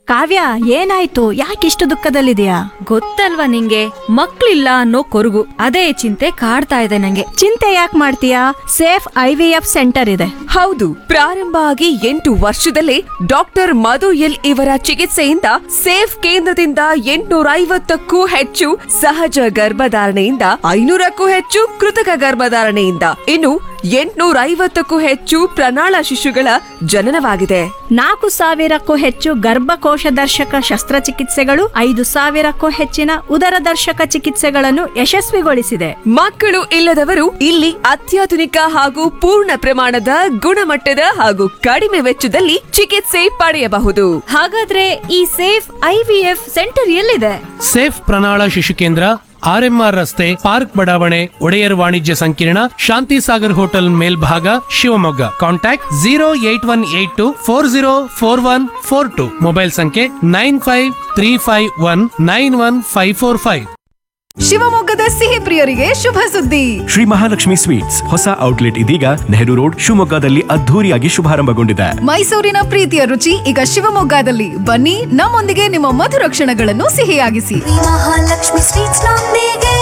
ಕಾವ್ಯ ಏನಾಯ್ತು ಯಾಕಿಷ್ಟು ದುಃಖದಲ್ಲಿದೆಯಾ ಗೊತ್ತಲ್ವಾ ನಿಂಗೆ ಮಕ್ಳಿಲ್ಲ ಅನ್ನೋ ಕೊರಗು ಅದೇ ಚಿಂತೆ ಕಾಡ್ತಾ ಇದೆ ನಂಗೆ ಚಿಂತೆ ಯಾಕೆ ಮಾಡ್ತೀಯಾ safe I V F centre ಇದೆ ಹೌದು ಪ್ರಾರಂಭ ಆಗಿ ಎಂಟು ವರ್ಷದಲ್ಲೇ ಡಾಕ್ಟರ್ ಮಧು ಎಲ್ ಇವರ ಚಿಕಿತ್ಸೆಯಿಂದ ಸೇಫ್ ಕೇಂದ್ರದಿಂದ ಎಂಟುನೂರ ಐವತ್ತಕ್ಕೂ ಹೆಚ್ಚು ಸಹಜ ಗರ್ಭಧಾರಣೆಯಿಂದ ಐನೂರಕ್ಕೂ ಹೆಚ್ಚು ಕೃತಕ ಗರ್ಭಧಾರಣೆಯಿಂದ ಇನ್ನು ಎಂಟುನೂರ ಐವತ್ತಕ್ಕೂ ಹೆಚ್ಚು ಪ್ರಣಾಳ ಶಿಶುಗಳ ಜನನವಾಗಿದೆ ನಾಲ್ಕು ಸಾವಿರಕ್ಕೂ ಹೆಚ್ಚು ಗರ್ಭಕೋಶ ದರ್ಶಕ ಶಸ್ತ್ರಚಿಕಿತ್ಸೆಗಳು ಐದು ಸಾವಿರಕ್ಕೂ ಹೆಚ್ಚಿನ ಉದರ ದರ್ಶಕ ಚಿಕಿತ್ಸೆಗಳನ್ನು ಯಶಸ್ವಿಗೊಳಿಸಿದೆ ಮಕ್ಕಳು ಇಲ್ಲದವರು ಇಲ್ಲಿ ಅತ್ಯಾಧುನಿಕ ಹಾಗೂ ಪೂರ್ಣ ಪ್ರಮಾಣದ ಗುಣಮಟ್ಟದ ಹಾಗೂ ಕಡಿಮೆ ವೆಚ್ಚದಲ್ಲಿ ಚಿಕಿತ್ಸೆ ಪಡೆಯಬಹುದು ಹಾಗಾದ್ರೆ ಈ ಸೇಫ್ ಐವಿಎಫ್ ಸೆಂಟರ್ ಎಲ್ಲಿದೆ ಸೇಫ್ ಪ್ರಣಾಳ ಶಿಶು ಕೇಂದ್ರ ಆರ್ಎಂಆರ್ ರಸ್ತೆ ಪಾರ್ಕ್ ಬಡಾವಣೆ ಒಡೆಯರ್ ವಾಣಿಜ್ಯ ಸಂಕೀರ್ಣ ಶಾಂತಿ ಸಾಗರ್ ಹೋಟೆಲ್ ಮೇಲ್ಭಾಗ Shivamogga contact zero eight one eight two four zero four one four two mobile ಸಂಖ್ಯೆ nine five three five one nine one five four five ಶಿವಮೊಗ್ಗದ ಸಿಹಿ ಪ್ರಿಯರಿಗೆ ಶುಭ ಸುದ್ದಿ ಶ್ರೀ ಮಹಾಲಕ್ಷ್ಮಿ ಸ್ವೀಟ್ಸ್ ಹೊಸ ಔಟ್ಲೆಟ್ ಇದೀಗ ನೆಹರು ರೋಡ್ ಶಿವಮೊಗ್ಗದಲ್ಲಿ ಅದ್ಧೂರಿಯಾಗಿ ಶುಭಾರಂಭಗೊಂಡಿದೆ ಮೈಸೂರಿನ ಪ್ರೀತಿಯ ರುಚಿ ಈಗ ಶಿವಮೊಗ್ಗದಲ್ಲಿ ಬನ್ನಿ ನಮ್ಮೊಂದಿಗೆ ನಿಮ್ಮ ಮಧುರ ಕ್ಷಣಗಳನ್ನು ಸಿಹಿಯಾಗಿಸಿ ಮಹಾಲಕ್ಷ್ಮಿ ಸ್ವೀಟ್ಸ್ ನೊಂದಿಗೆ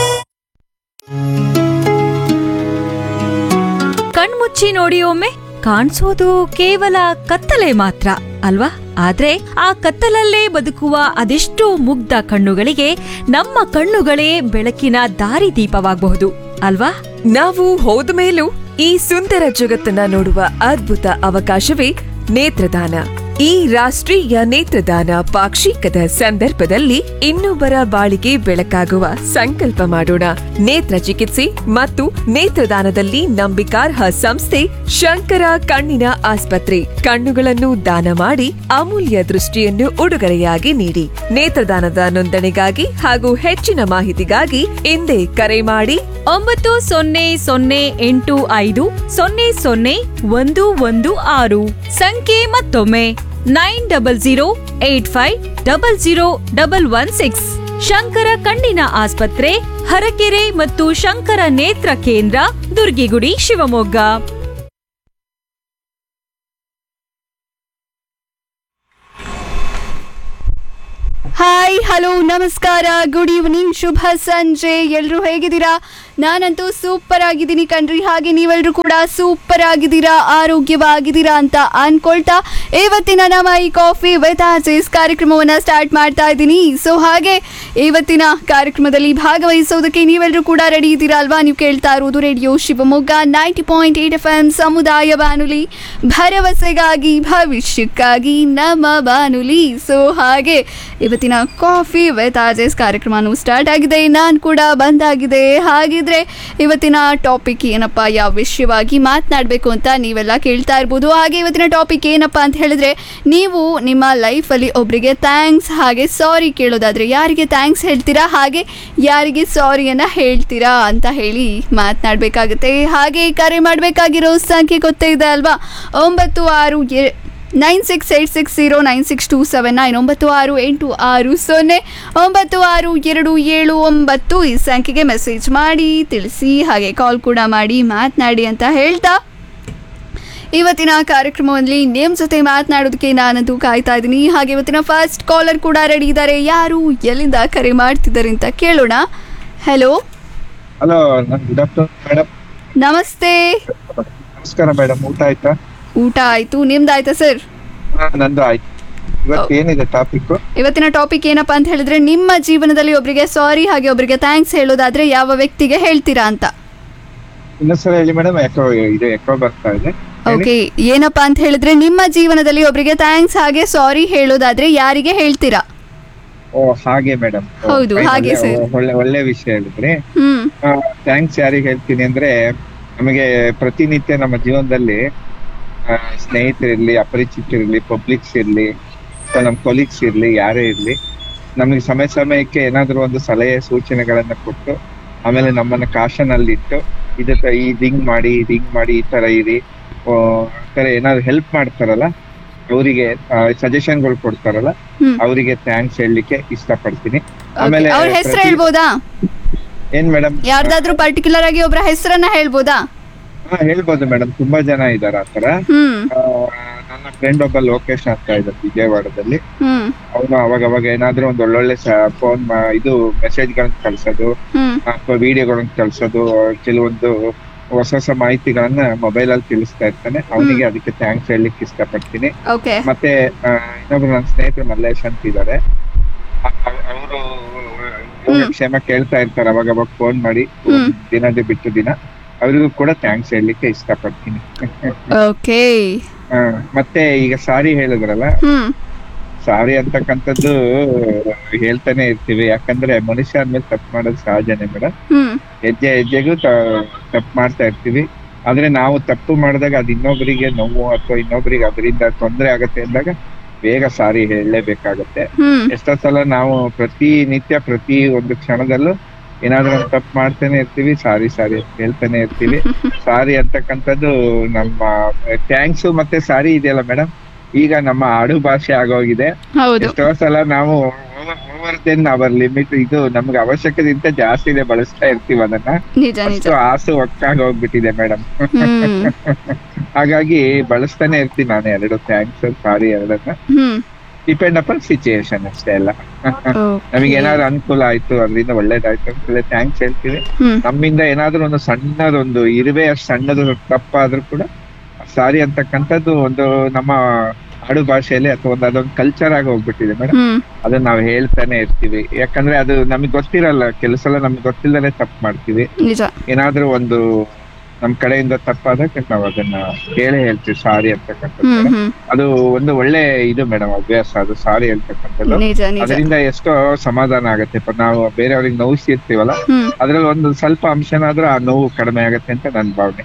ಕಣ್ಮುಚ್ಚಿ ನೋಡಿ ಒಮ್ಮೆ ಕಾಣಿಸೋದು ಕೇವಲ ಕತ್ತಲೆ ಮಾತ್ರ ಅಲ್ವಾ ಆದ್ರೆ ಆ ಕತ್ತಲಲ್ಲೇ ಬದುಕುವ ಅದೆಷ್ಟೋ ಮುಗ್ಧ ಕಣ್ಣುಗಳಿಗೆ ನಮ್ಮ ಕಣ್ಣುಗಳೇ ಬೆಳಕಿನ ದಾರಿದೀಪವಾಗಬಹುದು ಅಲ್ವಾ ನಾವು ಹೋದ ಮೇಲೂ ಈ ಸುಂದರ ಜಗತ್ತನ್ನ ನೋಡುವ ಅದ್ಭುತ ಅವಕಾಶವೇ ನೇತ್ರದಾನ ಈ ರಾಷ್ಟ್ರೀಯ ನೇತ್ರದಾನ ಪಾಕ್ಷಿಕದ ಸಂದರ್ಭದಲ್ಲಿ ಇನ್ನೊಬ್ಬರ ಬಾಳಿಗೆ ಬೆಳಕಾಗುವ ಸಂಕಲ್ಪ ಮಾಡೋಣ ನೇತ್ರ ಚಿಕಿತ್ಸೆ ಮತ್ತು ನೇತ್ರದಾನದಲ್ಲಿ ನಂಬಿಕಾರ್ಹ ಸಂಸ್ಥೆ ಶಂಕರ ಕಣ್ಣಿನ ಆಸ್ಪತ್ರೆ ಕಣ್ಣುಗಳನ್ನು ದಾನ ಮಾಡಿ ಅಮೂಲ್ಯ ದೃಷ್ಟಿಯನ್ನು ಉಡುಗೊರೆಯಾಗಿ ನೀಡಿ ನೇತ್ರದಾನದ ನೋಂದಣಿಗಾಗಿ ಹಾಗೂ ಹೆಚ್ಚಿನ ಮಾಹಿತಿಗಾಗಿ ಹಿಂದೆ ಕರೆ ಮಾಡಿ ಒಂಬತ್ತು ಸೊನ್ನೆ ಸೊನ್ನೆ ಎಂಟು ಐದು ಸೊನ್ನೆ ಸೊನ್ನೆ ಒಂದು ಒಂದು ಆರು ಸಂಖ್ಯೆ ಮತ್ತೊಮ್ಮೆ nine double zero eight five double zero double one six Shankara ಕಣ್ಣಿನ ಆಸ್ಪತ್ರೆ ಹರಕೆರೆ ಮತ್ತು ಶಂಕರ ನೇತ್ರ ಕೇಂದ್ರ ದುರ್ಗಿಗುಡಿ ಶಿವಮೊಗ್ಗ ಹಾಯ್ ಹಲೋ ನಮಸ್ಕಾರ ಗುಡ್ ಈವ್ನಿಂಗ್ ಶುಭ ಸಂಜೆ ಎಲ್ಲರೂ ಹೇಗಿದ್ದೀರಾ ನಾನಂತೂ ಸೂಪರ್ ಆಗಿದ್ದೀನಿ ಕಣ್ರಿ ಹಾಗೆ ನೀವೆಲ್ಲರೂ ಕೂಡ ಸೂಪರ್ ಆಗಿದ್ದೀರಾ ಆರೋಗ್ಯವಾಗಿದ್ದೀರಾ ಅಂತ ಅನ್ಕೊಳ್ತಾ ಇವತ್ತಿನ ನಮ್ಮ ಈ ಕಾಫಿ ವಿತ್ ಆಚೀಸ್ ಕಾರ್ಯಕ್ರಮವನ್ನು ಸ್ಟಾರ್ಟ್ ಮಾಡ್ತಾ ಇದ್ದೀನಿ ಸೊ ಹಾಗೆ ಇವತ್ತಿನ ಕಾರ್ಯಕ್ರಮದಲ್ಲಿ ಭಾಗವಹಿಸೋದಕ್ಕೆ ನೀವೆಲ್ಲರೂ ಕೂಡ ರೆಡಿ ಇದ್ದೀರಾ ಅಲ್ವಾ ನೀವು ಕೇಳ್ತಾ ಇರೋದು radio Shivamogga ninety point eight F M ಸಮುದಾಯ ಬಾನುಲಿ ಭರವಸೆಗಾಗಿ ಭವಿಷ್ಯಕ್ಕಾಗಿ ನಮ್ಮ ಬಾನುಲಿ ಸೊ ಹಾಗೆ ಇವತ್ತಿನ ಕಾಫಿ ವಿತ್ ಆಜೇಸ್ ಕಾರ್ಯಕ್ರಮನೂ ಸ್ಟಾರ್ಟ್ ಆಗಿದೆ ನಾನು ಕೂಡ ಬಂದಾಗಿದೆ ಹಾಗಿದ್ರೆ ಇವತ್ತಿನ ಟಾಪಿಕ್ ಏನಪ್ಪ ಯಾವ ವಿಷಯವಾಗಿ ಮಾತನಾಡಬೇಕು ಅಂತ ನೀವೆಲ್ಲ ಕೇಳ್ತಾ ಇರ್ಬೋದು ಹಾಗೆ ಇವತ್ತಿನ ಟಾಪಿಕ್ ಏನಪ್ಪ ಅಂತ ಹೇಳಿದ್ರೆ ನೀವು ನಿಮ್ಮ ಲೈಫಲ್ಲಿ ಒಬ್ಬರಿಗೆ ಥ್ಯಾಂಕ್ಸ್ ಹಾಗೆ ಸಾರಿ ಕೇಳೋದಾದ್ರೆ ಯಾರಿಗೆ ಥ್ಯಾಂಕ್ಸ್ ಹೇಳ್ತೀರಾ ಹಾಗೆ ಯಾರಿಗೆ ಸಾರಿಯನ್ನು ಹೇಳ್ತೀರಾ ಅಂತ ಹೇಳಿ ಮಾತನಾಡಬೇಕಾಗುತ್ತೆ ಹಾಗೆ ಕರೆ ಮಾಡಬೇಕಾಗಿರೋ ಸಂಖ್ಯೆ ಗೊತ್ತೇ ಇದೆ ಅಲ್ವಾ ಒಂಬತ್ತು ಆರು ಎ nine six eight six zero nine six two seven nine ಒಂಬತ್ತು ಆರು ಎಂಟು ಆರು ಸೊನ್ನೆ ಒಂಬತ್ತು ಆರು ಎರಡು ಏಳು ಒಂಬತ್ತು ಈ ಸಂಖ್ಯೆಗೆ ಮೆಸೇಜ್ ಮಾಡಿ ತಿಳಿಸಿ ಹಾಗೆ ಕಾಲ್ ಕೂಡ ಮಾಡಿ ಮಾತನಾಡಿ ಅಂತ ಹೇಳ್ತಾ ಇವತ್ತಿನ ಕಾರ್ಯಕ್ರಮದಲ್ಲಿ ನೇಮ್ ಜೊತೆ ಮಾತನಾಡೋದಕ್ಕೆ ನಾನಂತೂ ಕಾಯ್ತಾ ಇದ್ದೀನಿ ಹಾಗೆ ಇವತ್ತಿನ ಫಸ್ಟ್ ಕಾಲರ್ ಕೂಡ ರೆಡಿ ಇದ್ದಾರೆ ಯಾರು ಎಲ್ಲಿಂದ ಕರೆ ಮಾಡ್ತಿದ್ದಾರೆ ಅಂತ ಕೇಳೋಣ hello hello good afternoon madam ನಮಸ್ತೆ ನಮಸ್ಕಾರ ಮೇಡಮ್ ಊಟ ಆಯ್ತಾ ಊಟ ಆಯಿತು ನಿಮ್ದಾಯ್ತಾ ಸರ್ ಹಾ, ನಂದು ಆಯ್ತು ಇವತ್ತು ಏನಿದೆ ಟಾಪಿಕ್ ಇವತ್ತಿನ ಟಾಪಿಕ್ ಏನಪ್ಪಾ ಅಂತ ಹೇಳಿದ್ರೆ ನಿಮ್ಮ ಜೀವನದಲ್ಲಿ ಒಬ್ಬರಿಗೆ ಸಾರಿ ಹಾಗೆ ಒಬ್ಬರಿಗೆ ಥ್ಯಾಂಕ್ಸ್ ಹೇಳೋದಾದ್ರೆ ಯಾವ ವ್ಯಕ್ತಿಗೆ ಹೇಳ್ತೀರಾ ಅಂತ ಇನ್ನೊಂದ್ಸಲ ಹೇಳಿ ಮೇಡಮ್ ಯಾಕೋ ಇದು ಯಾಕೋ ಬರ್ತಾ ಇದೆ ಹೇಳಿ. ಓಕೆ ಏನಪ್ಪಾ ಅಂತ ಹೇಳಿದ್ರೆ ನಿಮ್ಮ ಜೀವನದಲ್ಲಿ ಒಬ್ಬರಿಗೆ ಥ್ಯಾಂಕ್ಸ್ ಹಾಗೆ ಸಾರಿ ಹೇಳೋದಾದ್ರೆ ಯಾರಿಗೆ ಹೇಳ್ತೀರಾ ಓ ಹಾಗೆ ಮೇಡಮ್ ಹೌದು, ಹಾಗೆ sir. ಒಳ್ಳೆ ಒಳ್ಳೆ ವಿಷಯ ಹೇಳಿದ್ರಿ ಹ್ಮ್ ಥ್ಯಾಂಕ್ಸ್ ಯಾರಿಗೆ ಹೇಳ್ತೀನಿ ಅಂದ್ರೆ ನಮಗೆ ಪ್ರತಿನಿತ್ಯ ನಮ್ಮ ಜೀವನದಲ್ಲಿ ಆ, ಸ್ನೇಹಿತರಿರ್ಲಿ ಅಪರಿಚಿತರಿರ್ಲಿ ಪಬ್ಲಿಕ್ಸ್ ಇರ್ಲಿ ಅಥವಾ ನಮ್ಮ ಕೊಲೀಗ್ಸ್ ಇರ್ಲಿ ಯಾರೇ ಇರ್ಲಿ ನಮಗೆ ಸಮಯ ಸಮಯಕ್ಕೆ ಏನಾದರೂ ಒಂದು ಸಲಹೆ ಸೂಚನೆಗಳನ್ನ ಕೊಟ್ಟು ಆಮೇಲೆ ನಮ್ಮನ್ನ ಕಾಶನ್ ಅಲ್ಲಿ ಇಟ್ಟು ಇದಕ್ಕ ಇದು ಹಿಂಗ್ ಮಾಡಿ ಇದು ಹಿಂಗ್ ಮಾಡಿ ಈ ತರ ಇರಿ ಆ ತರ ಏನಾದ್ರು ಹೆಲ್ಪ್ ಮಾಡ್ತಾರಲ್ಲ ಅವರಿಗೆ ಸಜೆಷನ್ಗಳು ಕೊಡ್ತಾರಲ್ಲ ಹ್ಮ್. ಅವರಿಗೆ ಥ್ಯಾಂಕ್ಸ್ ಹೇಳಲಿಕ್ಕೆ ಇಷ್ಟಪಡ್ತೀನಿ Okay, ಅವ್ರ ಹೆಸರು ಪ್ರತಿ- ಹೇಳ್ಬೋದಾ ಏನ್ ಮೇಡಮ್ ಯಾರ್ದಾದ್ರೂ ಪರ್ಟಿಕ್ಯುಲರ್ ಆಗಿ ಒಬ್ಬರ ಹೆಸರನ್ನ ಹೇಳ್ಬೋದಾ ಹಾ ಹೇಳ್ಬೋದು ಮೇಡಮ್ ತುಂಬಾ ಜನ ಇದಾರೆ ಆತರ ಹ್ಮ್ ಆ, ನನ್ನ ಫ್ರೆಂಡ್ ಒಬ್ಬ ಲೋಕೇಶ್ ಅಂತ ಇದ್ದಾರೆ ವಿಜಯವಾಡದಲ್ಲಿ ಹ್ಮ್ ಅವನು ಅವಾಗ ಅವಾಗ ಏನಾದ್ರೂ ಒಂದು ಒಳ್ಳೊಳ್ಳೆ ಫೋನ್ ಇದು ಮೆಸೇಜ್ ಗಳನ್ನ ಕಳ್ಸೋದು ಹ್ಮ್ ಅಥವಾ ವಿಡಿಯೋಗಳನ್ನ ಕಳ್ಸೋದು ಕೆಲವೊಂದು ಹೊಸ ಹೊಸ ಮಾಹಿತಿಗಳನ್ನ ಮೊಬೈಲ್ ಅಲ್ಲಿ ತಿಳಿಸ್ತಾ ಇರ್ತಾನೆ ಅವನಿಗೆ ಅದಕ್ಕೆ ಥ್ಯಾಂಕ್ಸ್ ಹೇಳಲಿಕ್ಕೆ ಇಷ್ಟಪಡ್ತೀನಿ ಓಕೆ ಮತ್ತೆ ಆ, ಇನ್ನೊಬ್ರು ನನ್ನ ಸ್ನೇಹಿತರು ಮಲ್ಲೇಶ್ ಅಂತ ಇದ್ದಾರೆ ಅವರು ಕ್ಷೇಮ ಕೇಳ್ತಾ ಇರ್ತಾರೆ ಅವಾಗ ಅವಾಗ ಫೋನ್ ಮಾಡಿ ಹ್ಮ್. ದಿನದೇ ಬಿಟ್ಟು ದಿನ ಅವರಿಗೂ ಕೂಡ ಥ್ಯಾಂಕ್ಸ್ ಹೇಳಲಿಕ್ಕೆ ಇಷ್ಟಪಡ್ತೀನಿ ಓಕೆ ಆ, ಮತ್ತೆ ಈಗ ಸಾರಿ ಹೇಳಿದ್ರಲ್ಲ ಹ್ಮ್ ಸಾರಿ ಅಂತಕ್ಕಂಥದ್ದು ಹೇಳ್ತಾನೆ ಇರ್ತೀವಿ ಯಾಕಂದ್ರೆ ಮನುಷ್ಯ ಅಂದ್ಮೇಲೆ ತಪ್ಪು ಮಾಡೋದು ಸಹಜನೇ ಮೇಡಮ್ ಹ್ಮ್ ಹೆಜ್ಜೆ ಹೆಜ್ಜೆಗೂ ತಪ್ಪು ಮಾಡ್ತಾ ಇರ್ತೀವಿ ಆದ್ರೆ ನಾವು ತಪ್ಪು ಮಾಡಿದಾಗ ಅದು ಇನ್ನೊಬ್ಬರಿಗೆ ನೋವು ಅಥವಾ ಇನ್ನೊಬ್ಬರಿಗೆ ಅದರಿಂದ ತೊಂದರೆ ಆಗತ್ತೆ ಅಂದಾಗ ಬೇಗ ಸಾರಿ ಹೇಳಲೇಬೇಕಾಗತ್ತೆ ಹ್ಮ್ ಎಷ್ಟೋ ಸಲ ನಾವು ಪ್ರತಿ ನಿತ್ಯ ಪ್ರತಿ ಒಂದು ಕ್ಷಣದಲ್ಲೂ ಏನಾದ್ರೂ ಒಂದು ತಪ್ಪು ಮಾಡ್ತಾನೆ ಇರ್ತೀವಿ ಸಾರಿ ಸಾರಿ ಹೇಳ್ತಾನೆ ಇರ್ತೀವಿ ಸಾರಿ ಅಂತಕ್ಕಂಥದ್ದು ನಮ್ಮ ಥ್ಯಾಂಕ್ಸ್ ಮತ್ತೆ ಸಾರಿ ಇದೆಯಲ್ಲ ಮೇಡಮ್ ಈಗ ನಮ್ಮ ಆಡು ಭಾಷೆ ಆಗೋಗಿದೆ ಹೌದು ಎಷ್ಟೋ ಸಲ ನಾವು ಓವರ್ ದೆನ್ ಅವರ್ ಲಿಮಿಟ್ ಇದು ನಮ್ಗೆ ಅವಶ್ಯಕತೆಗಿಂತ ಜಾಸ್ತಿನೇ ಬಳಸ್ತಾ ಇರ್ತೀವಿ ಅದನ್ನ ನಿಜ ನಿಜ ಅಷ್ಟು ಆಸು ಒಕ್ಕಾಗಿ ಹೋಗ್ಬಿಟ್ಟಿದೆ ಮೇಡಮ್ ಹ್ಮ್ ಹಾಗಾಗಿ ಬಳಸ್ತಾನೆ ಇರ್ತೀನಿ ನಾನು ಎರಡು ಥ್ಯಾಂಕ್ಸ್ ಸಾರಿ ಎರಡನ್ನ ಹ್ಮ್ ಡಿಪೆಂಡ್ ಅಪಾನ್ ಸಿಚುಯೇಷನ್ ಅಷ್ಟೇ ಅಲ್ಲ Okay. ನಮಗೆ ಏನಾದ್ರು ಅನುಕೂಲ ಆಯ್ತು ಅದರಿಂದ ಒಳ್ಳೇದಾಯ್ತು ಅಂತ ಥ್ಯಾಂಕ್ಸ್ ಹೇಳ್ತೀವಿ ಹ್ಮ್ ನಮ್ಮಿಂದ ಏನಾದ್ರೂ ಒಂದು ಸಣ್ಣದೊಂದು ಇರುವೆ ಅಷ್ಟು ಸಣ್ಣದು ತಪ್ಪಾದ್ರೂ ಕೂಡ ಸಾರಿ ಅಂತಕ್ಕಂಥದ್ದು ಒಂದು ನಮ್ಮ ಆಡು ಭಾಷೆಯಲ್ಲಿ ಅಥವಾ ಒಂದು ಅದೊಂದು ಕಲ್ಚರ್ ಆಗಿ ಹೋಗ್ಬಿಟ್ಟಿದೆ ಮೇಡಮ್ ಹ್ಮ್ ಅದನ್ನ ನಾವು ಹೇಳ್ತಾನೆ ಇರ್ತೀವಿ ಯಾಕಂದ್ರೆ ಅದು ನಮಗೆ ಗೊತ್ತಿರಲ್ಲ ಕೆಲವು ಸಲ ನಮ್ಗೆ ಗೊತ್ತಿಲ್ಲದೆ ತಪ್ಪು ಮಾಡ್ತೀವಿ ನಿಜ ಏನಾದ್ರೂ ಒಂದು ನಮ್ ಕಡೆಯಿಂದ ತಪ್ಪಾದಾಗ ನಾವು ಅದನ್ನ ಹೇಳೇ ಹೇಳ್ತೀವಿ ಸಾರಿ ಅಂತಕ್ಕಂಥದ್ದು ಹ್ಮ್ ಹ್ಮ್ ಅದು ಒಂದು ಒಳ್ಳೆ ಇದು ಮೇಡಮ್ ಅಭ್ಯಾಸ ಅದು ಸಾರಿ ಹೇಳ್ತಕ್ಕಂಥದ್ದು ನಿಜ ನಿಜ ಅದರಿಂದ ಎಷ್ಟೋ ಸಮಾಧಾನ ಆಗತ್ತೆ ಪ- ನಾವು ಬೇರೆಯವ್ರಿಗೆ ನೋವಿಸಿರ್ತೀವಲ್ಲ ಹ್ಮ್ ಅದ್ರಲ್ಲಿ ಒಂದು ಸ್ವಲ್ಪ ಅಂಶನಾದ್ರೂ ಆ ನೋವು ಕಡಿಮೆ ಆಗತ್ತೆ ಅಂತ ನನ್ನ ಭಾವನೆ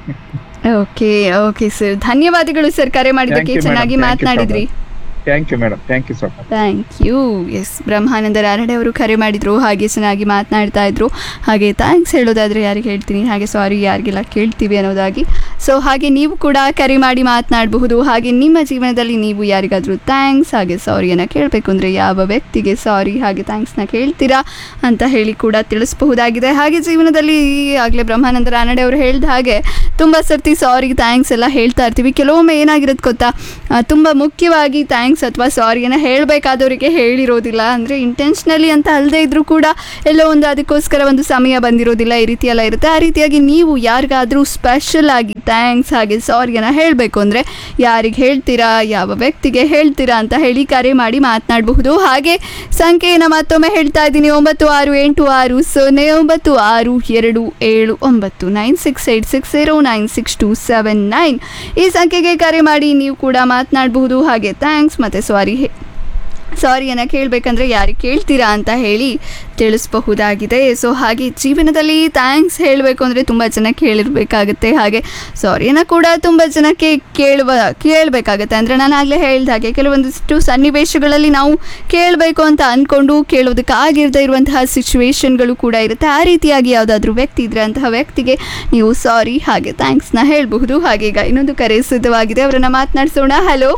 ಓಕೆ ಓಕೆ ಸರ್ ಧನ್ಯವಾದಗಳು ಸರ್ ಕರೆ ಮಾಡಿದ್ದಕ್ಕೆ Thank you, ಚೆನ್ನಾಗಿ madam. Thank you so ಮಾತನಾಡಿದ್ರಿ thank you madam thank you so much thank you S Brahmananda Ranade ಅವರು ಕರೆ ಮಾಡಿದ್ರು ಹಾಗೆ ಚೆನ್ನಾಗಿ ಮಾತನಾಡ್ತಾ ಇದ್ರು ಹಾಗೆ ಥ್ಯಾಂಕ್ಸ್ ಹೇಳೋದಾದ್ರೆ ಯಾರಿಗೆ ಹೇಳ್ತೀನಿ ಹಾಗೆ ಸಾರಿ ಯಾರಿಗೆಲ್ಲ ಕೇಳ್ತೀವಿ ಅನ್ನೋದಾಗಿ ಸೊ ಹಾಗೆ ನೀವು ಕೂಡ ಕರೆ ಮಾಡಿ ಮಾತನಾಡಬಹುದು ಹಾಗೆ ನಿಮ್ಮ ಜೀವನದಲ್ಲಿ ನೀವು ಯಾರಿಗಾದರೂ ಥ್ಯಾಂಕ್ಸ್ ಹಾಗೆ ಸಾರಿಯನ್ನು ಕೇಳಬೇಕು ಅಂದರೆ ಯಾವ ವ್ಯಕ್ತಿಗೆ ಸಾರಿ ಹಾಗೆ ಥ್ಯಾಂಕ್ಸ್ನ ಕೇಳ್ತೀರಾ ಅಂತ ಹೇಳಿ ಕೂಡ ತಿಳಿಸಬಹುದಾಗಿದೆ ಹಾಗೆ ಜೀವನದಲ್ಲಿ ಆಗಲೇ ಬ್ರಹ್ಮಾನಂದ ರಾನಡೆ ಅವರು ಹೇಳ್ದ ಹಾಗೆ ತುಂಬ ಸರ್ತಿ ಸಾರಿ ಥ್ಯಾಂಕ್ಸ್ ಎಲ್ಲ ಹೇಳ್ತಾ ಇರ್ತೀವಿ ಕೆಲವೊಮ್ಮೆ ಏನಾಗಿರುತ್ತೆ ಗೊತ್ತಾ ಆ, ತುಂಬ ಮುಖ್ಯವಾಗಿ ಥ್ಯಾಂಕ್ಸ್ ಅಥವಾ ಸಾರಿಯನ್ನು ಹೇಳಬೇಕಾದವರಿಗೆ ಹೇಳಿರೋದಿಲ್ಲ ಅಂದರೆ ಇಂಟೆನ್ಷನಲಿ ಅಂತ ಅಲ್ಲದೆ ಇದ್ರೂ ಕೂಡ ಎಲ್ಲೋ ಒಂದು ಅದಕ್ಕೋಸ್ಕರ ಒಂದು ಸಮಯ ಬಂದಿರೋದಿಲ್ಲ ಈ ರೀತಿ ಎಲ್ಲ ಇರುತ್ತೆ ಆ ರೀತಿಯಾಗಿ ನೀವು ಯಾರಿಗಾದರೂ ಸ್ಪೆಷಲ್ ಆಗಿ ಥ್ಯಾಂಕ್ಸ್ ಹಾಗೆ ಸಾರಿಯನ್ನು ಹೇಳಬೇಕು ಅಂದರೆ ಯಾರಿಗೆ ಹೇಳ್ತೀರಾ ಯಾವ ವ್ಯಕ್ತಿಗೆ ಹೇಳ್ತೀರಾ ಅಂತ ಹೇಳಿ ಕರೆ ಮಾಡಿ ಮಾತನಾಡಬಹುದು ಹಾಗೆ ಸಂಖ್ಯೆಯನ್ನು ಮತ್ತೊಮ್ಮೆ ಹೇಳ್ತಾ ಇದ್ದೀನಿ ಒಂಬತ್ತು ಆರು ಎಂಟು ಆರು ಸೊನ್ನೆ ಒಂಬತ್ತು ಆರು ಎರಡು ಏಳು ಒಂಬತ್ತು nine six eight six zero nine six two seven nine ಈ ಸಂಖ್ಯೆಗೆ ಕರೆ ಮಾಡಿ ನೀವು ಕೂಡ ಮಾತನಾಡಬಹುದು ಹಾಗೆ ಥ್ಯಾಂಕ್ಸ್ ಮತ್ತು ಸಾರಿ ಸಾರಿಯನ್ನು ಕೇಳಬೇಕಂದ್ರೆ ಯಾರಿಗೆ ಕೇಳ್ತೀರಾ ಅಂತ ಹೇಳಿ ತಿಳಿಸಬಹುದಾಗಿದೆ ಸೊ ಹಾಗೆ ಜೀವನದಲ್ಲಿ ಥ್ಯಾಂಕ್ಸ್ ಹೇಳಬೇಕು ಅಂದರೆ ತುಂಬ ಜನ ಕೇಳಿರ್ಬೇಕಾಗುತ್ತೆ ಹಾಗೆ ಸಾರಿಯನ್ನು ಕೂಡ ತುಂಬ ಜನಕ್ಕೆ ಕೇಳುವ ಕೇಳಬೇಕಾಗತ್ತೆ ಅಂದರೆ ನಾನು ಆಗಲೇ ಹೇಳ್ದ ಹಾಗೆ ಕೆಲವೊಂದಿಷ್ಟು ಸನ್ನಿವೇಶಗಳಲ್ಲಿ ನಾವು ಕೇಳಬೇಕು ಅಂತ ಅಂದ್ಕೊಂಡು ಕೇಳೋದಕ್ಕಾಗಿರದೇ ಇರುವಂತಹ ಸಿಚುವೇಶನ್ಗಳು ಕೂಡ ಇರುತ್ತೆ ಆ ರೀತಿಯಾಗಿ ಯಾವುದಾದ್ರೂ ವ್ಯಕ್ತಿ ಇದ್ದರೆ ಅಂತಹ ವ್ಯಕ್ತಿಗೆ ನೀವು ಸಾರಿ ಹಾಗೆ ಥ್ಯಾಂಕ್ಸ್ನ ಹೇಳಬಹುದು ಹಾಗೆ ಈಗ ಇನ್ನೊಂದು ಕರೆ ಸಿದ್ಧವಾಗಿದೆ ಅವರನ್ನು ಮಾತನಾಡಿಸೋಣ ಹಲೋ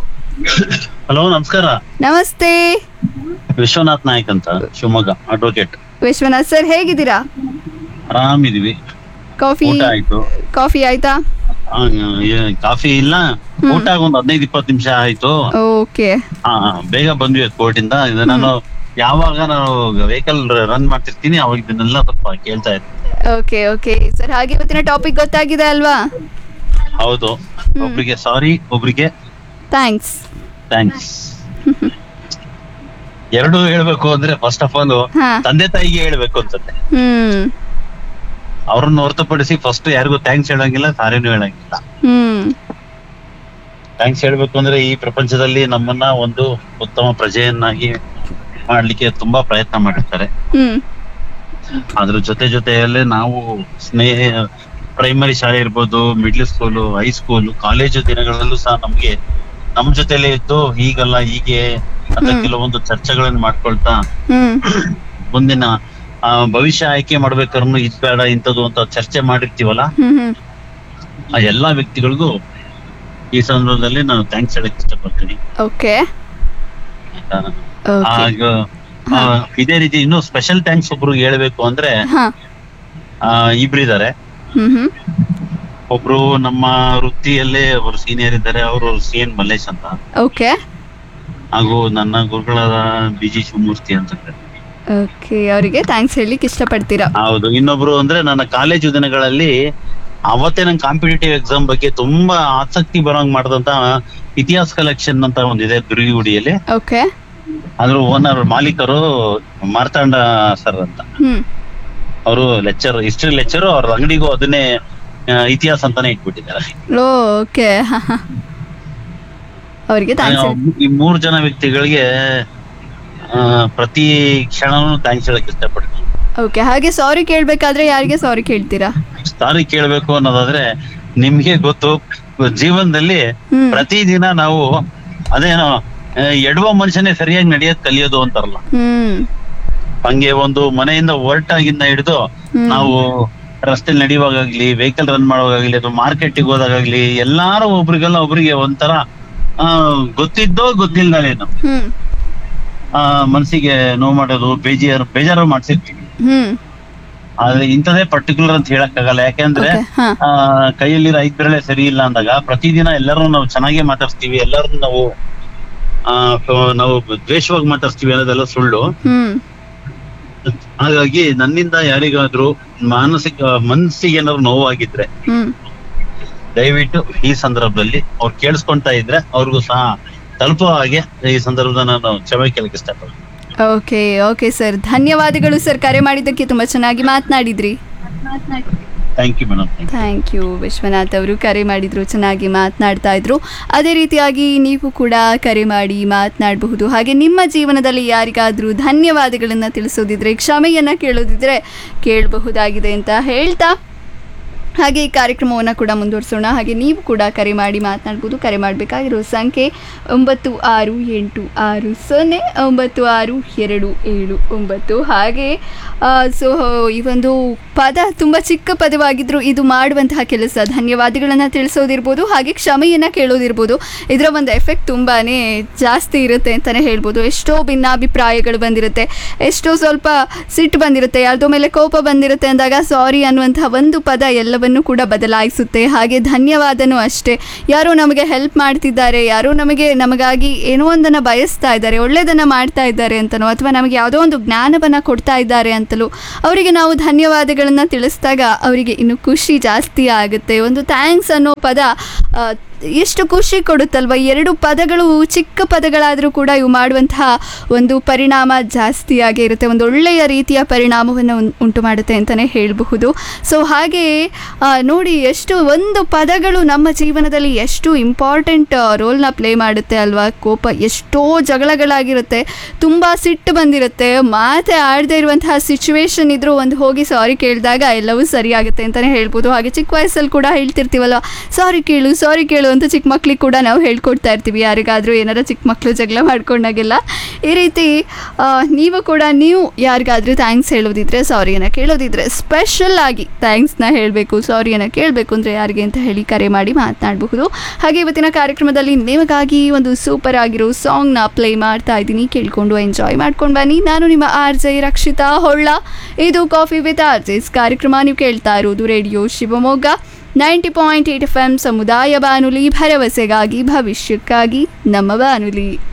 ಹಲೋ ನಮಸ್ಕಾರ ನಮಸ್ತೆ ವಿಶ್ವನಾಥ್ ನಾಯ್ಕ್ ಅಂತ ಶಿವಮೊಗ್ಗ ಅಡ್ವೊಕೇಟ್ ವಿಶ್ವನಾಥ್ ಸರ್ ಹೇಗಿದ್ದೀರಾ ಆರಾಮಿದೀವಿ ಕಾಫಿ ಊಟ ಆಯ್ತು ಕಾಫಿ ಆಯ್ತಾ ಆ, ಏ- ಕಾಫಿ ಇಲ್ಲ ಊಟ ಆಗಿ ಒಂದ್ ಹದಿನೈದು ಇಪ್ಪತ್ತು ನಿಮಿಷ ಆಯ್ತು ಓಕೆ ಆ, ಬೇಗ ಬಂದ್ವಿ ಕೋರ್ಟ್ ಇಂದ ಇದು ನಾನು ಯಾವಾಗ ನಾನು ವೆಹಿಕಲ್ ರನ್ ಮಾಡ್ತಿರ್ತೀನಿ ಅವಾಗ ಇದನ್ನೆಲ್ಲ ಸ್ವಲ್ಪ ಕೇಳ್ತಾ ಇರ್ತೀನಿ ಓಕೆ ಓಕೆ ಸರ್ ಹಾಗೆ ಇವತ್ತಿನ ಟಾಪಿಕ್ ಗೊತ್ತಾಗಿದೆ ಅಲ್ವಾ ಹೌದು ಒಬ್ರಿಗೆ ಸಾರಿ ಒಬ್ರಿಗೆ ಥ್ಯಾಂಕ್ಸ್ ಥ್ಯಾಂಕ್ಸ್ ಎರಡು ಹೇಳ್ಬೇಕು ಅಂದ್ರೆ ಫಸ್ಟ್ ಆಫ್ ಆಲ್ ಹಾ. ತಂದೆ ತಾಯಿಗೆ ಹೇಳ್ಬೇಕು ಅನ್ಸುತ್ತೆ ಹ್ಮ್ ಅವ್ರನ್ನ ಹೊರತುಪಡಿಸಿ ಫಸ್ಟ್ ಯಾರಿಗೂ ಥ್ಯಾಂಕ್ಸ್ ಹೇಳಂಗಿಲ್ಲ ಸಾರಿನೂ ಹೇಳಂಗಿಲ್ಲ ಹ್ಮ್ ಥ್ಯಾಂಕ್ಸ್ ಹೇಳ್ಬೇಕು ಅಂದ್ರೆ ಈ ಪ್ರಪಂಚದಲ್ಲಿ ನಮ್ಮನ್ನ ಒಂದು ಉತ್ತಮ ಪ್ರಜೆಯನ್ನಾಗಿ ಮಾಡ್ಲಿಕ್ಕೆ ತುಂಬಾ ಪ್ರಯತ್ನ ಮಾಡಿರ್ತಾರೆ ಹ್ಮ್ ಅದ್ರ ಜೊತೆ ಜೊತೆಯಲ್ಲೇ ನಾವು ಸ್ನೇಹ ಪ್ರೈಮರಿ ಶಾಲೆ ಇರ್ಬೋದು ಮಿಡ್ಲ್ ಸ್ಕೂಲು ಹೈಸ್ಕೂಲು ಕಾಲೇಜು ದಿನಗಳಲ್ಲೂ ಸಹ ನಮ್ಗೆ ನಮ್ ಜೊತೆಲೆ ಇದ್ದು ಹೀಗಲ್ಲ ಹೀಗೆ ಅಂತ ಹ್ಮ್. ಕೆಲವೊಂದು ಚರ್ಚೆಗಳನ್ನ ಮಾಡ್ಕೊಳ್ತಾ ಹ್ಮ್ ಮುಂದಿನ ಆ, ಭವಿಷ್ಯ ಆಯ್ಕೆ ಮಾಡ್ಬೇಕಾದ್ರೂ ಇದ್ ಬೇಡ ಇಂಥದ್ದು ಅಂತ ಚರ್ಚೆ ಮಾಡಿರ್ತೀವಲ್ಲ ಹ್ಮ್ ಹ್ಮ್ ಆ ಎಲ್ಲಾ ವ್ಯಕ್ತಿಗಳಿಗೂ ಈ ಸಂದರ್ಭದಲ್ಲಿ ನಾನು ಥ್ಯಾಂಕ್ಸ್ ಹೇಳಕ್ ಇಷ್ಟಪಡ್ತೀನಿ ಓಕೆ ಆಯ್ತಾ? ಓಕೆ ಆಗ ಆ, ಇದೇ ರೀತಿ ಇನ್ನೂ ಸ್ಪೆಷಲ್ ಥ್ಯಾಂಕ್ಸ್ ಒಬ್ರಿಗೆ ಹೇಳ್ಬೇಕು ಅಂದ್ರೆ ಹಾ ಆ, ಇಬ್ರಿದ್ದಾರೆ ಹ್ಮ್ ಹ್ಮ್ ಒಬ್ರು ನಮ್ಮ ವೃತ್ತಿಯಲ್ಲೇ ಅವರು ಸೀನಿಯರ್ ಇದ್ದಾರೆ ಅವರು ಸಿ ಎನ್ ಮಲ್ಲೇಶ್ ಅಂತ ಓಕೆ ಹಾಗೂ ನನ್ನ ಗುರುಗಳಾದ ಬಿ ಜಿ ಶಿವಮೂರ್ತಿ ಅಂತ ಓಕೆ ಅವರಿಗೆ ಥ್ಯಾಂಕ್ಸ್ ಹೇಳಲಿಕ್ಕೆ ಇಷ್ಟಪಡ್ತೀರಾ ಹೌದು ಇನ್ನೊಬ್ರು ಅಂದ್ರೆ ನನ್ನ ಕಾಲೇಜು ದಿನಗಳಲ್ಲಿ ಅವತ್ತೇ ನಂಗೆ ಕಾಂಪಿಟೇಟಿವ್ ಎಕ್ಸಾಮ್ ಬಗ್ಗೆ ತುಂಬಾ ಆಸಕ್ತಿ ಬರೋಂಗ್ ಮಾಡಿದಂತ ಇತಿಹಾಸ ಕಲೆಕ್ಷನ್ ಅಂತ ಒಂದಿದೆ ದುರ್ಗಿಗುಡಿಯಲ್ಲಿ ಓಕೆ ಅದ್ರ ಓನರ್ ಮಾಲೀಕರು ಮಾರ್ತಾಂಡ ಸರ್ ಅಂತ ಹ್ಮ್ ಅವರು ಲೆಕ್ಚರ್ ಹಿಸ್ಟ್ರಿ ಲೆಕ್ಚರ್ ಅವ್ರ ಅಂಗಡಿಗೂ ಅದನ್ನೇ ಆ, ಇತಿಹಾಸ ಅಂತಾನೆ ಇಟ್ಬಿಟ್ಟಿದ್ದಾರೆ ಓಕೆ ಅವರಿಗೆ ಥ್ಯಾಂಕ್ಸ್ ಈ ಮೂರ್ ಜನ ವ್ಯಕ್ತಿಗಳಿಗೆ ಆ, ಪ್ರತಿ ಕ್ಷಣನೂ ಥ್ಯಾಂಕ್ಸ್ ಹೇಳಕ್ ಇಷ್ಟಪಡ್ತೀನಿ ಓಕೆ ಹಾಗೆ ಸಾರಿ ಕೇಳಬೇಕಾದ್ರೆ ಯಾರಿಗೆ ಸಾರಿ ಕೇಳ್ತೀರಾ ಸಾರಿ ಕೇಳ್ಬೇಕು ಅನ್ನೋದಾದ್ರೆ ನಿಮ್ಗೆ ಗೊತ್ತು ಜೀವನದಲ್ಲಿ ಹ್ಮ್. ಪ್ರತಿದಿನ ನಾವು ಅದೇನೋ ಆ, ಎಡವ ಮನುಷ್ಯನೇ ಸರಿಯಾಗಿ ನಡೆಯೋದ್ ಕಲಿಯೋದು ಅಂತಾರಲ್ಲ ಹ್ಮ್ ಹಂಗೆ ಒಂದು ಮನೆಯಿಂದ ಹೊರಟಾಗಿಂದ ಹಿಡಿದು ನಾವು ರಸ್ತೆ ನಡೆಯುವಾಗ್ಲಿ ವೆಹಿಕಲ್ ರನ್ ಮಾಡುವಾಗ್ಲಿ ಅಥವಾ ಮಾರ್ಕೆಟಿಗೆ ಹೋದಾಗ್ಲಿ ಎಲ್ಲಾರು ಒಬ್ರಿಗೆಲ್ಲ ಒಬ್ರಿಗೆ ಒಂಥರ ಆ ಗೊತ್ತಿದ್ದೋ ಗೊತ್ತಿಲ್ದಲೇನು ಹ್ಮ್ ಆ ಮನ್ಸಿಗೆ ನೋವು ಮಾಡೋದು ಬೇಜಾರು ಬೇಜಾರು ಮಾಡ್ಸಿರ್ತೀವಿ ಹ್ಮ್ ಆದ್ರೆ ಇಂಥದೇ ಪರ್ಟಿಕ್ಯುಲರ್ ಅಂತ ಹೇಳಕ್ ಆಗಲ್ಲ ಯಾಕೆಂದ್ರೆ Okay, ಹಾ. ಆ ಕೈಯಲ್ಲಿರೋ ಐದ್ ಬೆರಳೆ ಸರಿ ಇಲ್ಲ ಅಂದಾಗ ಪ್ರತಿದಿನ ಎಲ್ಲರೂ ನಾವು ಚೆನ್ನಾಗೇ ಮಾತಾಡ್ಸ್ತೀವಿ ಎಲ್ಲರೂ ನಾವು ಆ ಕ- ನಾವು ದ್ವೇಷವಾಗಿ ಮಾತಾಡ್ಸ್ತೀವಿ ಅನ್ನೋದೆಲ್ಲ ಸುಳ್ಳು ಹ್ಮ್ ಹಾಗಾಗಿ ನನ್ನಿಂದ ಯಾರಿಗಾದ್ರೂ ಮಾನಸಿಕ ಮನಸ್ಸಿಗೆ ಏನಾದ್ರು ನೋವಾಗಿದ್ರೆ ಹ್ಮ್ ದಯವಿಟ್ಟು ಈ ಸಂದರ್ಭದಲ್ಲಿ ಅವ್ರು ಕೇಳಿಸ್ಕೊಂತಾ ಇದ್ರೆ ಅವ್ರಿಗೂ ಸಹ ತಲುಪೋ ಹಾಗೆ ಈ ಸಂದರ್ಭದ ನಾನು ಕ್ಷಮೆ ಕೇಳಕ್ ಇಷ್ಟಪಡ್ತೀನಿ ಓಕೆ ಓಕೆ ಸರ್ ಧನ್ಯವಾದಗಳು ಸರ್ ಕರೆ ಮಾಡಿದ್ದಕ್ಕೆ ತುಂಬಾ ಚೆನ್ನಾಗಿ ಮಾತನಾಡಿದ್ರಿ thank you madam thank you Vishwanath ಅವರು ಕರೆ ಮಾಡಿದ್ರು ಚೆನ್ನಾಗಿ ಮಾತನಾಡ್ತಾ ಇದ್ರು ಅದೇ ರೀತಿಯಾಗಿ ನೀವು ಕೂಡ ಕರೆ ಮಾಡಿ ಮಾತನಾಡಬಹುದು ಹಾಗೆ ನಿಮ್ಮ ಜೀವನದಲ್ಲಿ ಯಾರಿಗಾದರೂ ಧನ್ಯವಾದಗಳನ್ನು ತಿಳಿಸೋದಿದ್ರೆ ಕ್ಷಮೆಯನ್ನು ಕೇಳೋದಿದ್ರೆ ಕೇಳಬಹುದಾಗಿದೆ ಅಂತ ಹೇಳ್ತಾ ಹಾಗೆ ಈ ಕಾರ್ಯಕ್ರಮವನ್ನು ಕೂಡ ಮುಂದುವರಿಸೋಣ ಹಾಗೆ ನೀವು ಕೂಡ ಕರೆ ಮಾಡಿ ಮಾತನಾಡ್ಬೋದು ಕರೆ ಮಾಡಬೇಕಾಗಿರೋ ಸಂಖ್ಯೆ ಒಂಬತ್ತು ಆರು ಎಂಟು ಆರು ಸೊನ್ನೆ ಒಂಬತ್ತು ಆರು ಎರಡು ಏಳು ಒಂಬತ್ತು ಹಾಗೆ ಸೊ ಈ ಒಂದು ಪದ ತುಂಬ ಚಿಕ್ಕ ಪದವಾಗಿದ್ದರೂ ಇದು ಮಾಡುವಂತಹ ಕೆಲಸ ಧನ್ಯವಾದಗಳನ್ನು ತಿಳಿಸೋದಿರ್ಬೋದು ಹಾಗೆ ಕ್ಷಮೆಯನ್ನು ಕೇಳೋದಿರ್ಬೋದು ಇದರ ಒಂದು ಎಫೆಕ್ಟ್ ತುಂಬಾ ಜಾಸ್ತಿ ಇರುತ್ತೆ ಅಂತಲೇ ಹೇಳ್ಬೋದು ಎಷ್ಟೋ ಭಿನ್ನಾಭಿಪ್ರಾಯಗಳು ಬಂದಿರುತ್ತೆ ಎಷ್ಟೋ ಸ್ವಲ್ಪ ಸಿಟ್ಟು ಬಂದಿರುತ್ತೆ ಯಾರ್ದೋ ಮೇಲೆ ಕೋಪ ಬಂದಿರುತ್ತೆ ಅಂದಾಗ ಸಾರಿ ಅನ್ನುವಂತಹ ಒಂದು ಪದ ಎಲ್ಲವನ್ನೂ ಕೂಡ ಬದಲಾಯಿಸುತ್ತೆ ಹಾಗೆ ಧನ್ಯವಾದನೂ ಅಷ್ಟೇ ಯಾರೋ ನಮಗೆ ಹೆಲ್ಪ್ ಮಾಡ್ತಿದ್ದಾರೆ ಯಾರೋ ನಮಗೆ ನಮಗಾಗಿ ಏನೋ ಒಂದನ್ನು ಬಯಸ್ತಾ ಇದ್ದಾರೆ ಒಳ್ಳೆಯದನ್ನು ಮಾಡ್ತಾ ಇದ್ದಾರೆ ಅಂತನೋ ಅಥವಾ ನಮಗೆ ಯಾವುದೋ ಒಂದು ಜ್ಞಾನವನ್ನು ಕೊಡ್ತಾ ಇದ್ದಾರೆ ಅಂತಲೂ ಅವರಿಗೆ ನಾವು ಧನ್ಯವಾದಗಳನ್ನು ತಿಳಿಸಿದಾಗ ಅವರಿಗೆ ಇನ್ನು ಖುಷಿ ಜಾಸ್ತಿ ಆಗುತ್ತೆ ಒಂದು ಥ್ಯಾಂಕ್ಸ್ ಅನ್ನೋ ಪದ ಆ, ಎಷ್ಟು ಖುಷಿ ಕೊಡುತ್ತಲ್ವ ಎರಡು ಪದಗಳು ಚಿಕ್ಕ ಪದಗಳಾದರೂ ಕೂಡ ಇವು ಮಾಡುವಂತಹ ಒಂದು ಪರಿಣಾಮ ಜಾಸ್ತಿಯಾಗೇ ಇರುತ್ತೆ ಒಂದು ಒಳ್ಳೆಯ ರೀತಿಯ ಪರಿಣಾಮವನ್ನು ಉನ್- ಉಂಟು ಮಾಡುತ್ತೆ ಅಂತಲೇ ಹೇಳಬಹುದು ಸೊ ಹಾಗೆ ಆ, ನೋಡಿ ಎಷ್ಟು ಒಂದು ಪದಗಳು ನಮ್ಮ ಜೀವನದಲ್ಲಿ ಎಷ್ಟು ಇಂಪಾರ್ಟೆಂಟ್ ರೋಲ್ನ ಪ್ಲೇ ಮಾಡುತ್ತೆ ಅಲ್ವಾ ಕೋಪ ಎಷ್ಟೋ ಜಗಳಗಳಾಗಿರುತ್ತೆ ತುಂಬ ಸಿಟ್ಟು ಬಂದಿರುತ್ತೆ ಮಾತೆ ಆಡದೇ ಇರುವಂತಹ ಸಿಚುವೇಶನ್ ಇದ್ರೂ ಒಂದು ಹೋಗಿ ಸಾರಿ ಕೇಳಿದಾಗ ಎಲ್ಲವೂ ಸರಿಯಾಗುತ್ತೆ ಅಂತಲೇ ಹೇಳ್ಬೋದು ಹಾಗೆ ಚಿಕ್ಕ ವಯಸ್ಸಲ್ಲಿ ಕೂಡ ಹೇಳ್ತಿರ್ತೀವಲ್ವ ಸಾರಿ ಕೇಳು ಸಾರಿ ಕೇಳು ಅಂತ ಚಿಕ್ಕ ಮಕ್ಳಿಗೆ ಕೂಡ ನಾವು ಹೇಳ್ಕೊಡ್ತಾ ಇರ್ತೀವಿ ಯಾರಿಗಾದರೂ ಏನಾರ ಚಿಕ್ಕ ಮಕ್ಕಳು ಜಗಳ ಮಾಡ್ಕೊಂಡಾಗೆಲ್ಲ ಈ ರೀತಿ ಆ, ನೀವು ಕೂಡ ನೀವು ಯಾರಿಗಾದ್ರೂ ಥ್ಯಾಂಕ್ಸ್ ಹೇಳೋದಿದ್ರೆ ಸಾರಿಯನ್ನು ಕೇಳೋದಿದ್ರೆ ಸ್ಪೆಷಲ್ ಆಗಿ ಥ್ಯಾಂಕ್ಸ್ನ ಹೇಳಬೇಕು ಸಾರಿಯನ್ನು ಕೇಳಬೇಕು ಅಂದರೆ ಯಾರಿಗೆ ಅಂತ ಹೇಳಿ ಕರೆ ಮಾಡಿ ಮಾತನಾಡಬಹುದು ಹಾಗೆ ಇವತ್ತಿನ ಕಾರ್ಯಕ್ರಮದಲ್ಲಿ ನಿಮಗಾಗಿ ಒಂದು ಸೂಪರ್ ಆಗಿರೋ ಸಾಂಗ್ನ ಪ್ಲೇ ಮಾಡ್ತಾ ಇದ್ದೀನಿ ಕೇಳ್ಕೊಂಡು ಎಂಜಾಯ್ ಮಾಡ್ಕೊಂಡು ಬನ್ನಿ ನಾನು ನಿಮ್ಮ ಆರ್ ಜೆ ರಕ್ಷಿತಾ ಹೊಳ್ಳ ಇದು ಕಾಫಿ ವಿತ್ ಆರ್ ಜೆಸ್ ಕಾರ್ಯಕ್ರಮ ನೀವು ಕೇಳ್ತಾ ಇರೋದು radio Shivamogga ninety point eight F M ಸಮುದಾಯ ಬಾನುಲಿ ಭರವಸೆಗಾಗಿ ಭವಿಷ್ಯಕ್ಕಾಗಿ ನಮ್ಮ ಬಾನುಲಿ